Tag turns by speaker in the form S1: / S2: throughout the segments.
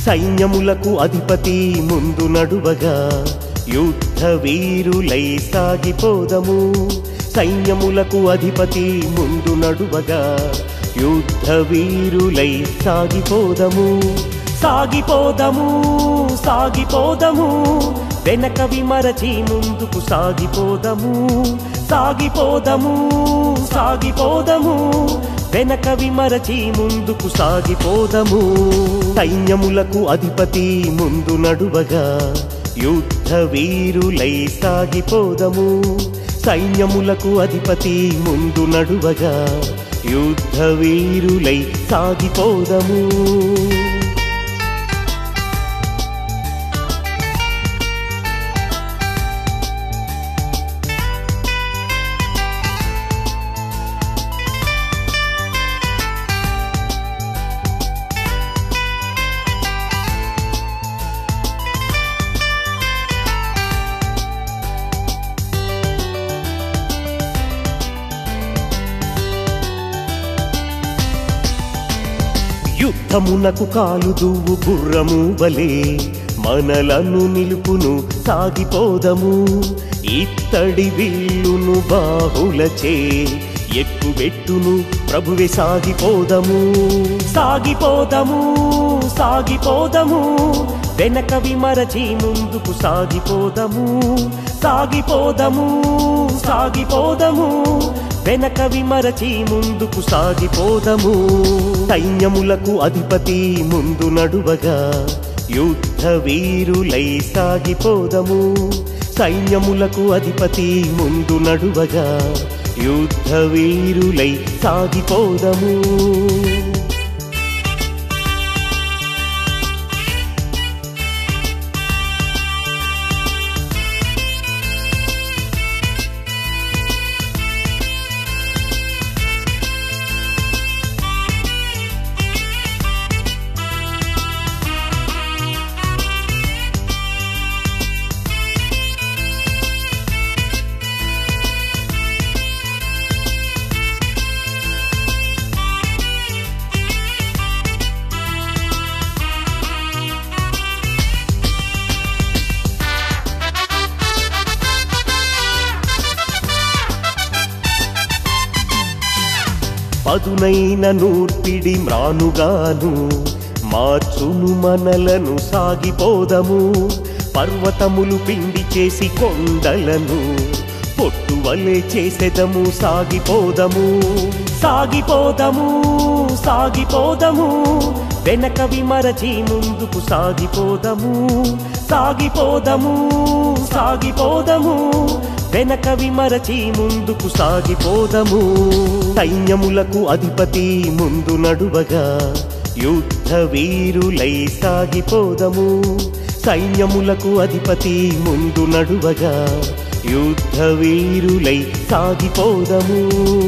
S1: సైన్యములకు అధిపతి ముందు నడువగా యుద్ధ వీరులై సాగిపోదము సైన్యములకు అధిపతి ముందు నడువగా యుద్ధ వీరులై సాగిపోదము సాగిపోదము సాగిపోదము వెనక విమరచి ముందుకు సాగిపోదము సాగిపోదము సాగిపోదము వెనక విమరచి ముందుకు సాగిపోదము సైన్యములకు అధిపతి ముందు నడువగా యుద్ధ వీరులై సాగిపోదము సైన్యములకు అధిపతి ముందు నడువగా యుద్ధ వీరులై సాగిపోదము యుద్ధమునకు కాలు దువ్వు గుర్రము వలే మనలను నిలుపును సాగిపోదము ఇత్తడి విల్లును బాహులచే ఎక్కుబెట్టును ప్రభువే సాగిపోదము సాగిపోదము సాగిపోదము వెనక విమరచి ముందుకు సాగిపోదము సాగిపోదము సాగిపోదము వెనక విమరచి ముందుకు సాగిపోదము సైన్యములకు అధిపతి ముందు నడువగా యుద్ధ వీరులై సాగిపోదము సైన్యములకు అధిపతి ముందు నడువగా యుద్ధ వీరులై సాగిపోదము పదునైన నూర్పిడి మ్రానుగాను మార్చును మనలను సాగిపోదము పర్వతములు పిండి చేసి కొండలను పొట్టు వలె చేసెదము సాగిపోదము సాగిపోదము సాగిపోదము వెనక విమరచి ముందుకు సాగిపోదము సాగిపోదము సాగిపోదము వెనక విమరచి ముందుకు సాగిపోదము సైన్యములకు అధిపతి ముందు నడువగా యుద్ధ వీరులై సాగిపోదము సైన్యములకు అధిపతి ముందు నడువగా యుద్ధ వీరులై సాగిపోదము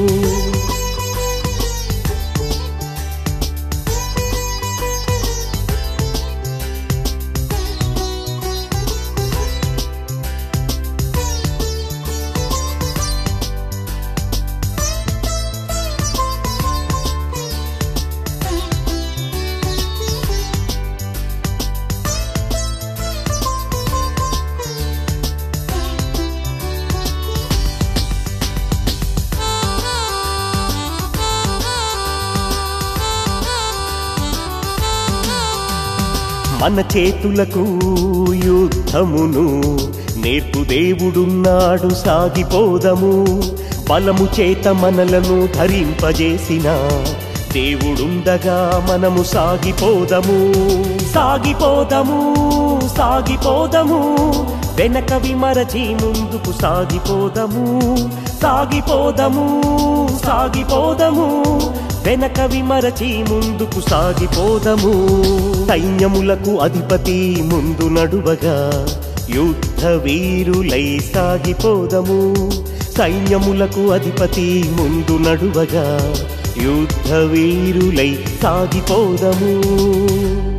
S1: మన చేతులకు యుద్ధమును నేర్పు దేవుడున్నాడు సాగిపోదము బలము చేత మనలను ధరింపజేసిన దేవుడుండగా మనము సాగిపోదము సాగిపోదము సాగిపోదము వెనక విమరచి ముందుకు సాగిపోదము సాగిపోదము సాగిపోదము వెనక విమరచి ముందుకు సాగిపోదము సైన్యములకు అధిపతి ముందు నడువగా యుద్ధ వీరులై సాగిపోదము సైన్యములకు అధిపతి ముందు నడువగా యుద్ధ వీరులై సాగిపోదము